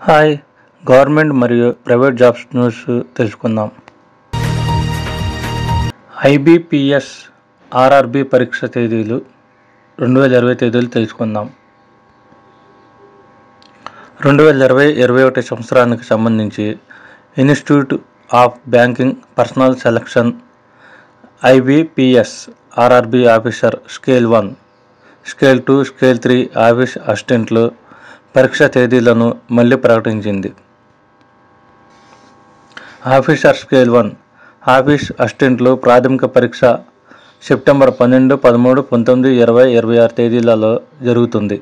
hi government మరియు private jobs news తెలుసుకుందాం IBPS RRB పరీక్ష తేదీలు రెండు వేల ఇరవై తేదీలు తెలుసుకుందాం రెండు వేల ఇరవై ఇరవై ఒకటి సంవత్సరానికి సంబంధించి Institute of Banking Personnel Selection IBPS RRB officer scale one scale two scale three office అసిస్టెంట్లు పరీక్ష తేదీలను మళ్ళీ ప్రకటించింది ఆఫీసర్ స్కేల్ వన్ ఆఫీస్ అసిస్టెంట్లు ప్రాథమిక పరీక్ష సెప్టెంబర్ పన్నెండు పదమూడు పంతొమ్మిది ఇరవై ఇరవై ఆరు తేదీలలో జరుగుతుంది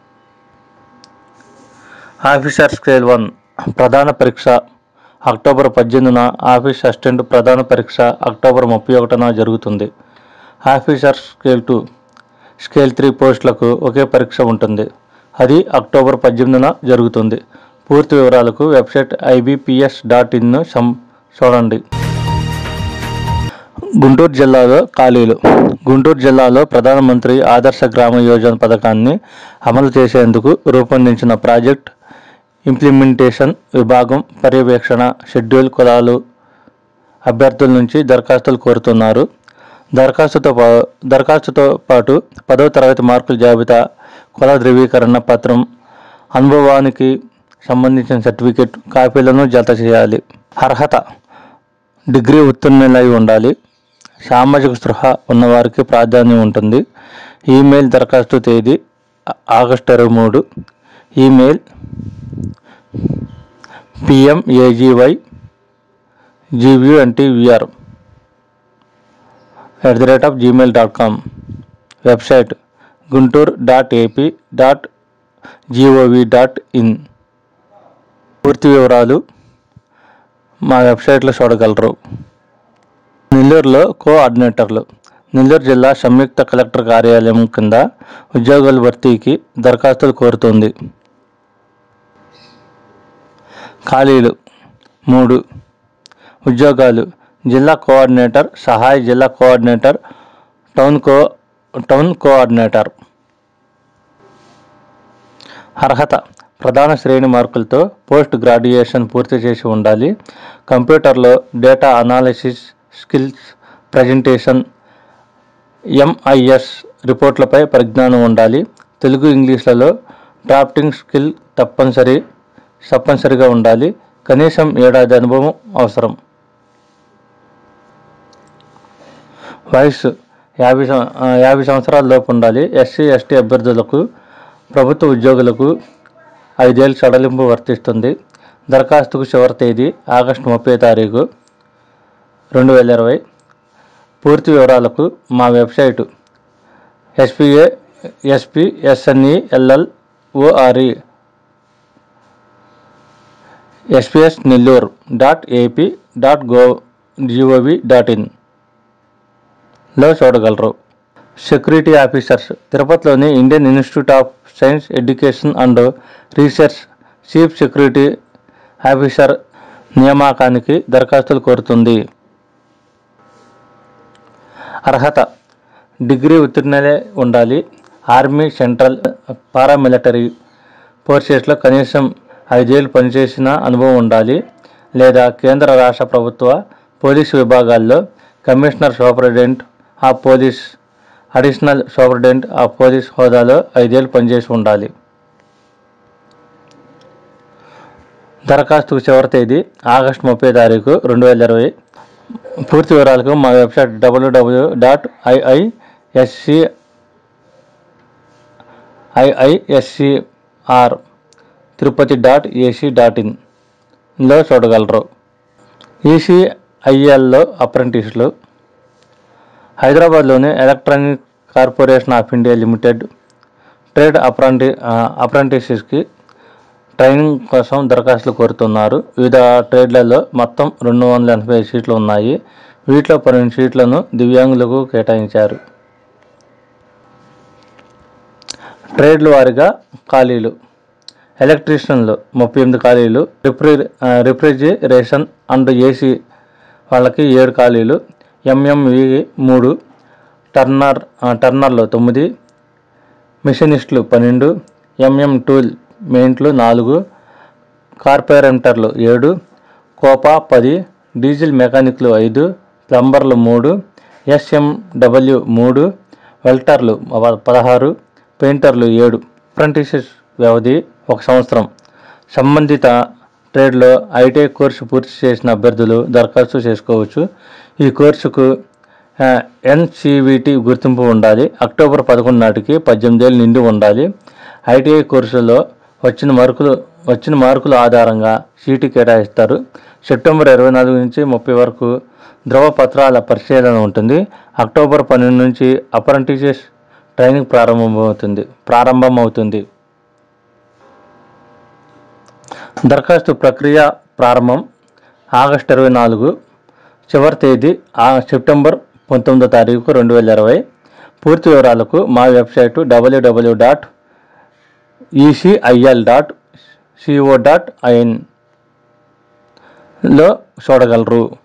ఆఫీసర్ స్కేల్ వన్ ప్రధాన పరీక్ష అక్టోబర్ పద్దెనిమిదిన ఆఫీస్ అసిస్టెంట్ ప్రధాన పరీక్ష అక్టోబర్ ముప్పై ఒకటిన జరుగుతుంది officer scale two scale three పోస్టులకు ఒకే పరీక్ష ఉంటుంది అది అక్టోబర్ పద్దెనిమిదిన జరుగుతుంది పూర్తి వివరాలకు వెబ్సైట్ ఐబీపీఎస్ డాట్ ఇన్ను సం చూడండి గుంటూరు జిల్లాలో ఖాళీలు గుంటూరు జిల్లాలో ప్రధానమంత్రి ఆదర్శ గ్రామ యోజన పథకాన్ని అమలు చేసేందుకు రూపొందించిన ప్రాజెక్ట్ ఇంప్లిమెంటేషన్ విభాగం పర్యవేక్షణ షెడ్యూల్ కులాలు అభ్యర్థుల నుంచి దరఖాస్తులు కోరుతున్నారు దరఖాస్తుతో పా దరఖాస్తుతో పాటు పదవ తరగతి మార్కుల జాబితా కుల ధృవీకరణ పత్రం అనుభవానికి సంబంధించిన సర్టిఫికెట్ కాపీలను జత చేయాలి అర్హత డిగ్రీ ఉత్తీర్ణులై ఉండాలి సామాజిక స్పృహ ఉన్నవారికి ప్రాధాన్యం ఉంటుంది ఈమెయిల్ దరఖాస్తు తేదీ ఆ- ఆగస్టు ఇరవై మూడు email PMAGY GVNTVR at the rate of Gmail dot com website Guntur dot AP dot GOV dot in పూర్తి వివరాలు మా వెబ్సైట్లో చూడగలరు నెల్లూరులో కోఆర్డినేటర్లు నెల్లూరు జిల్లా సంయుక్త కలెక్టర్ కార్యాలయం కింద ఉద్యోగుల భర్తీకి దరఖాస్తులు కోరుతుంది ఖాళీలు మూడు ఉద్యోగాలు జిల్లా కోఆర్డినేటర్ సహాయ జిల్లా coordinator town co town coordinator అర్హత ప్రధాన శ్రేణి మార్కులతో పోస్ట్ గ్రాడ్యుయేషన్ పూర్తి చేసి ఉండాలి కంప్యూటర్లో data analysis skills presentation MIS రిపోర్ట్లపై పరిజ్ఞానం ఉండాలి తెలుగు ఇంగ్లీష్లలో డ్రాఫ్టింగ్ స్కిల్ తప్పనిసరి తప్పనిసరిగా ఉండాలి కనీసం ఏడాది అనుభవం అవసరం వయసు యాభై సం- ఆ, యాభై సంవత్సరాల లోపు ఉండాలి ఎస్సీ ఎస్టీ అభ్యర్థులకు ప్రభుత్వ ఉద్యోగులకు ఐదేళ్ళు సడలింపు వర్తిస్తుంది దరఖాస్తుకు చివరి తేదీ ఆగస్టు ముప్పై తారీఖు రెండు వేల ఇరవై పూర్తి వివరాలకు మా website SPA SPSNELL ORE SPS Nellore dot AP dot go GOV dot in లో చూడగలరు సెక్యూరిటీ ఆఫీసర్స్ తిరుపతిలోని Indian Institute of Science Education and Research chief security officer నియామకానికి దరఖాస్తులు కోరుతుంది అర్హత డిగ్రీ ఉత్తీర్ణలే ఉండాలి ఆర్మీ సెంట్రల్ పారామిలిటరీ ఫోర్సెస్లో కనీసం ఐదేళ్ళు పనిచేసిన అనుభవం ఉండాలి లేదా కేంద్ర రాష్ట్ర ప్రభుత్వ పోలీసు విభాగాల్లో commissioner superintendent of police additional superintendent of police హోదాలో ఐదేళ్ళు పనిచేసి ఉండాలి దరఖాస్తుకు చివరి తేదీ ఆగస్టు ముప్పై తారీఖు రెండు వేల ఇరవై పూర్తి వివరాలకు మా website W W dot IISC IISCR Tirupati dot AC dot ఇన్లో చూడగలరు ఈసీఐఎల్లో అప్రెంటిస్లు హైదరాబాద్లోని electronic corporation of India limited trade అప్రెంటి అప్రెంటిసెస్కి ట్రైనింగ్ కోసం దరఖాస్తులు కోరుతున్నారు వివిధ ట్రేడ్లలో మొత్తం రెండు వందల ఎనభై సీట్లు ఉన్నాయి వీటిలో పన్నెండు సీట్లను దివ్యాంగులకు కేటాయించారు ట్రేడ్ల వారీగా ఖాళీలు ఎలక్ట్రీషియన్లు ముప్పై ఎనిమిది ఖాళీలు రిఫ్రి రిఫ్రిజిరేషన్ అండ్ ఏసీ వాళ్ళకి ఏడు ఖాళీలు ఎంఎంవి మూడు టర్నర్ ఆ, టర్నర్లు తొమ్మిది మిషనిస్టులు పన్నెండు ఎంఎం టూల్ మెయింట్లు నాలుగు కార్పొరేటర్లు ఏడు కోపా పది డీజిల్ మెకానిక్లు ఐదు ప్లంబర్లు మూడు ఎస్ఎండబ్ల్యూ మూడు వెల్టర్లు ప- పదహారు పెయింటర్లు ఏడు అప్రెంటిసెస్ వ్యవధి ఒక సంవత్సరం సంబంధిత ట్రేడ్లో ఐటీఐ కోర్సు పూర్తి చేసిన అభ్యర్థులు దరఖాస్తు చేసుకోవచ్చు ఈ కోర్సుకు ఎన్సివిటి గుర్తింపు ఉండాలి అక్టోబర్ పదకొండు నాటికి పద్దెనిమిది ఏళ్ళు నిండి ఉండాలి ఐటీఐ కోర్సులో వచ్చిన మార్కులు వచ్చిన మార్కుల ఆధారంగా సీటు కేటాయిస్తారు సెప్టెంబర్ ఇరవై నాలుగు నుంచి ముప్పై వరకు ధ్రువపత్రాల పరిశీలన ఉంటుంది అక్టోబర్ పన్నెండు నుంచి అప్రెంటిసెస్ ట్రైనింగ్ ప్రారంభమవుతుంది ప్రారంభమవుతుంది దరఖాస్తు ప్రక్రియ ప్రారంభం ఆగస్టు ఇరవై నాలుగు చివరి తేదీ ఆ సెప్టెంబర్ పంతొమ్మిదో తారీఖు రెండు వేల ఇరవై పూర్తి వివరాలకు మా website W W dot ECIL dot CO dot ఐఎన్లో చూడగలరు